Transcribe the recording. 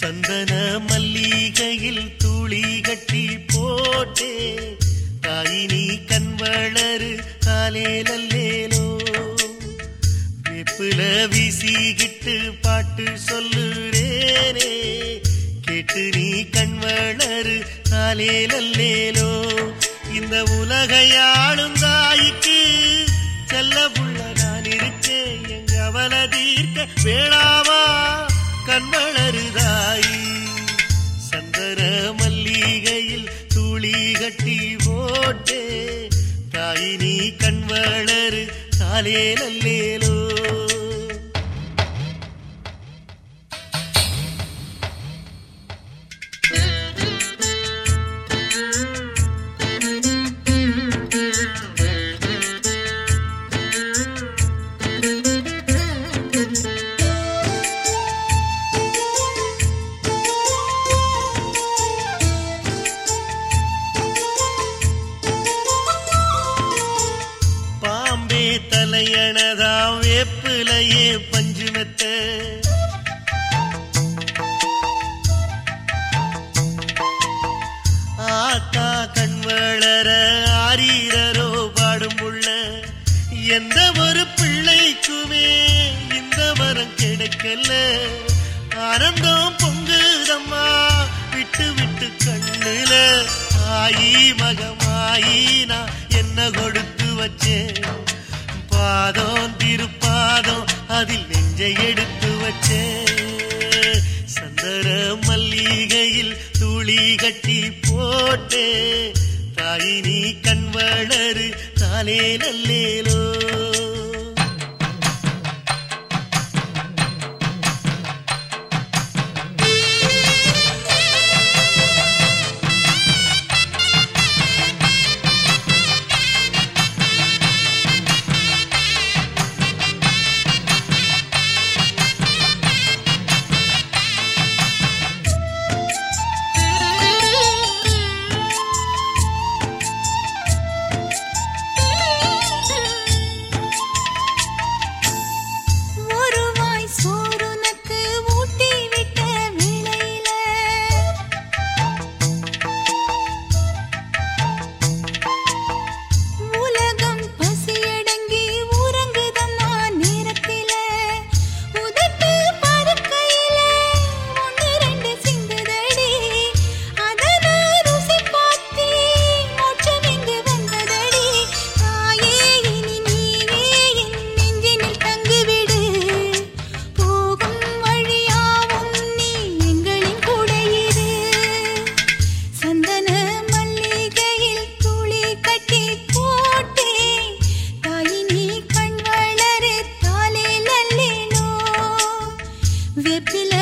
சந்தன மல்லிகையில் துளி கட்டி போட்டே தாயினி கண் வளரு காலேலல்லேலோ வேப்புல வீசிக்கிட்டு பாட்டு சொல்லுறேனே கேட்டு நீ கண் வளரு காலேலல்லேலோ இந்த உலகையாளும் தாய்க்கு செல்ல புள்ள நான் இருக்கேன் எங்க அவல தீர்க்க வேளாவா கண் வளருதாய் சந்தர மல்லிகையில் துளி கட்டி போட்டே தாய் நீ கண் வளரு காலே நல்லேலோ பாம்பே தலையணதா வேப்பிலையே பஞ்சுமெத்த ஆத்தா கண் வளர ஆரீரரோ பாடும் உள்ள எந்த ஒரு பிள்ளைக்குமே இந்த வரம் கிடைக்கல ஆனந்தம் பொங்குதம்மா விட்டு விட்டு கண்ணுல ஆயி மகமாயி நான் என்ன கொடுத்து வச்சேன் பாதம் திருப்பாதம் அதில் நெஞ்சை எடுத்து வச்சேன் சந்தர மல்லிகையில் துளி கட்டி போட்டே தாய் நீ கண் வளரு காலே நல்லேலோ ஒரு வாய் சோறுனக்கு ஊட்டி விட்ட வேளையில உலகம் பசியடங்கி உறங்குதம்மா நேரத்தில உதட்டு பருக்கையில ஒன்று ரெண்டு சிந்துதடி அதன ருசி பார்த்தே மோட்சம் இங்கு வந்ததடி தாயே இனி நீயே என் நெஞ்சினில் தங்குவிடு போகும் வழியாவும் நீ எங்களின் கூட இரு சந்தன மல்லிகையில் துளி கட்டி போட்டே தாயினி கண் வளரு தாலே நல்லேனோ வெப்பில